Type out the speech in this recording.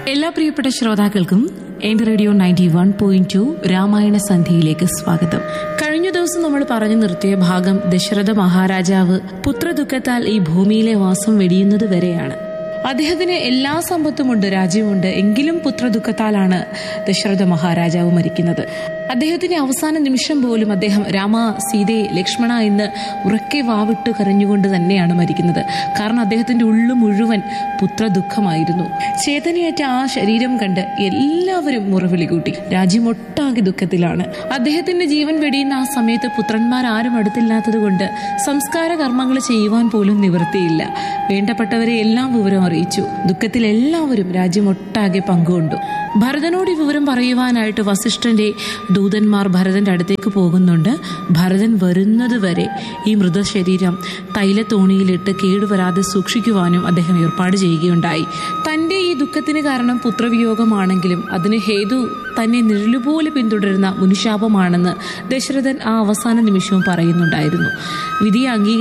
എല്ലാ പ്രിയപ്പെട്ട ശ്രോതാക്കൾക്കും എന്റെ radio ninety one point two Ramayana സന്ധ്യയിലേക്ക് സ്വാഗതം കഴിഞ്ഞ ദിവസം നമ്മൾ പറഞ്ഞു നിർത്തിയ ഭാഗം ദശരഥ മഹാരാജാവ് പുത്രദുഃഖത്താൽ ഈ ഭൂമിയിലെ വാസം വെടിയുന്നത് വരെയാണ് അദ്ദേഹത്തിന് എല്ലാ സമ്പത്തുമുണ്ട് രാജ്യമുണ്ട് എങ്കിലും പുത്രദുഃഖത്താലാണ് ദശരഥ മഹാരാജാവ് മരിക്കുന്നത് അദ്ദേഹത്തിന്റെ അവസാന നിമിഷം പോലും അദ്ദേഹം രാമ സീതയെ ലക്ഷ്മണ എന്ന് ഉറക്കെ വാവിട്ട് കരഞ്ഞുകൊണ്ട് തന്നെയാണ് മരിക്കുന്നത് കാരണം അദ്ദേഹത്തിന്റെ ഉള്ളു മുഴുവൻ പുത്രദുഃഖമായിരുന്നു ചേതനയേറ്റ ആ ശരീരം കണ്ട് എല്ലാവരും മുറവിളി കൂട്ടി രാജ്യമൊട്ടാകെ ദുഃഖത്തിലാണ് അദ്ദേഹത്തിന്റെ ജീവൻ വെടിയുന്ന ആ സമയത്ത് പുത്രന്മാർ ആരും അടുത്തില്ലാത്തത് കൊണ്ട് സംസ്കാര കർമ്മങ്ങൾ ചെയ്യുവാൻ പോലും നിവൃത്തിയില്ല വേണ്ടപ്പെട്ടവരെ എല്ലാം വിവരം അറിയിച്ചു ദുഃഖത്തിൽ എല്ലാവരും രാജ്യമൊട്ടാകെ പങ്കുകൊണ്ടു ഭരതനോട് ഈ വിവരം പറയുവാനായിട്ട് വസിഷ്ഠന്റെ ദൂതന്മാർ ഭരതന്റെ അടുത്തേക്ക് പോകുന്നുണ്ട് ഭരതൻ വരുന്നത് വരെ ഈ മൃതശരീരം തൈലത്തോണിയിലിട്ട് കേടുവരാതെ സൂക്ഷിക്കുവാനും അദ്ദേഹം ഏർപ്പാട് ചെയ്യുകയുണ്ടായി തന്റെ ഈ ദുഃഖത്തിന് കാരണം പുത്രവിയോഗമാണെങ്കിലും അതിന് ഹേതു തന്നെ നിഴലുപോലെ പിന്തുടരുന്ന മുനിശാപമാണെന്ന് ദശരഥൻ ആ അവസാന നിമിഷവും പറയുന്നുണ്ടായിരുന്നു വിധിയെ അംഗീകരിച്ചു